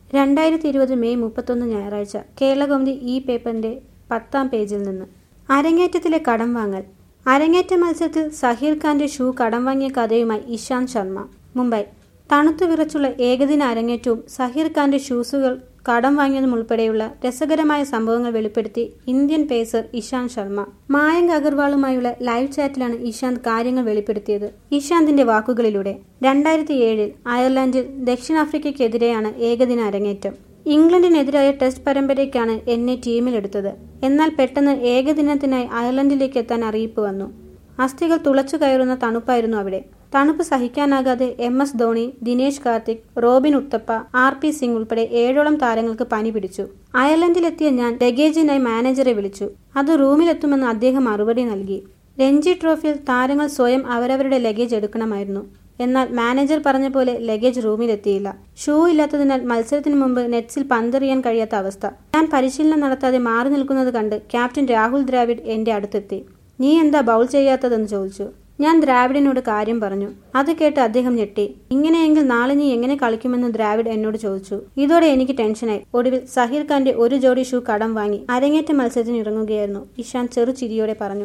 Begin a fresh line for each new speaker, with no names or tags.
രണ്ടായിരത്തി ഇരുപത് മെയ് മുപ്പത്തൊന്ന് ഞായറാഴ്ച കേരളകൗമുദി ഈ പേപ്പറിന്റെ പത്താം പേജിൽ നിന്ന് അരങ്ങേറ്റത്തിലെ കടം വാങ്ങൽ അരങ്ങേറ്റ മത്സരത്തിൽ സഹീർ ഖാന്റെ ഷൂ കടം വാങ്ങിയ കഥയുമായി ഇഷാന്ത് ശർമ്മ മുംബൈ തണുത്തു വിറച്ചുള്ള ഏകദിന അരങ്ങേറ്റവും സഹീർ ഖാന്റെ ഷൂസുകൾ കടം വാങ്ങിയതും ഉൾപ്പെടെയുള്ള രസകരമായ സംഭവങ്ങൾ വെളിപ്പെടുത്തി ഇന്ത്യൻ പേസർ ഇഷാന്ത് ശർമ്മ മായങ്ക് അഗർവാളുമായുള്ള ലൈവ് ചാറ്റിലാണ് ഇഷാന്ത് കാര്യങ്ങൾ വെളിപ്പെടുത്തിയത് ഇഷാന്തിന്റെ വാക്കുകളിലൂടെ രണ്ടായിരത്തി ഏഴിൽ അയർലൻഡിൽ ദക്ഷിണാഫ്രിക്കയ്ക്കെതിരെയാണ് ഏകദിന അരങ്ങേറ്റം ഇംഗ്ലണ്ടിനെതിരായ ടെസ്റ്റ് പരമ്പരയ്ക്കാണ് എന്നെ ടീമിലെടുത്തത് എന്നാൽ പെട്ടെന്ന് ഏകദിനത്തിനായി അയർലൻഡിലേക്ക് എത്താൻ അറിയിപ്പ് വന്നു അസ്ഥികൾ തുളച്ചു കയറുന്ന തണുപ്പായിരുന്നു അവിടെ തണുപ്പ് സഹിക്കാനാകാതെ M S Dhoni Dinesh Karthik Robin Uthappa R P Singh ഉൾപ്പെടെ ഏഴോളം താരങ്ങൾക്ക് പനി പിടിച്ചു അയർലൻഡിലെത്തിയ ഞാൻ ലഗേജിനായി മാനേജറെ വിളിച്ചു അത് റൂമിലെത്തുമെന്ന് അദ്ദേഹം മറുപടി നൽകി രഞ്ജി ട്രോഫിയിൽ താരങ്ങൾ സ്വയം അവരവരുടെ ലഗേജ് എടുക്കണമായിരുന്നു എന്നാൽ മാനേജർ പറഞ്ഞ പോലെ ലഗേജ് റൂമിലെത്തിയില്ല ഷൂ ഇല്ലാത്തതിനാൽ മത്സരത്തിന് മുമ്പ് നെറ്റ്സിൽ പന്തെറിയാൻ കഴിയാത്ത അവസ്ഥ ഞാൻ പരിശീലനം നടത്താതെ മാറി നിൽക്കുന്നത് കണ്ട് ക്യാപ്റ്റൻ രാഹുൽ ദ്രാവിഡ് എന്റെ അടുത്തെത്തി നീ എന്താ ബൗൾ ചെയ്യാത്തതെന്ന് ചോദിച്ചു ഞാൻ ദ്രാവിഡിനോട് കാര്യം പറഞ്ഞു അത് കേട്ട് അദ്ദേഹം ഞെട്ടി ഇങ്ങനെയെങ്കിൽ നാളെ നീ എങ്ങനെ കളിക്കുമെന്ന് ദ്രാവിഡ് എന്നോട് ചോദിച്ചു ഇതോടെ എനിക്ക് ടെൻഷനായി ഒടുവിൽ സഹീർ ഖാന്റെ ഒരു ജോഡി ഷൂ കടം വാങ്ങി അരങ്ങേറ്റ മത്സരത്തിന് ഇറങ്ങുകയായിരുന്നു ഇഷാൻ ചെറു ചിരിയോടെ പറഞ്ഞു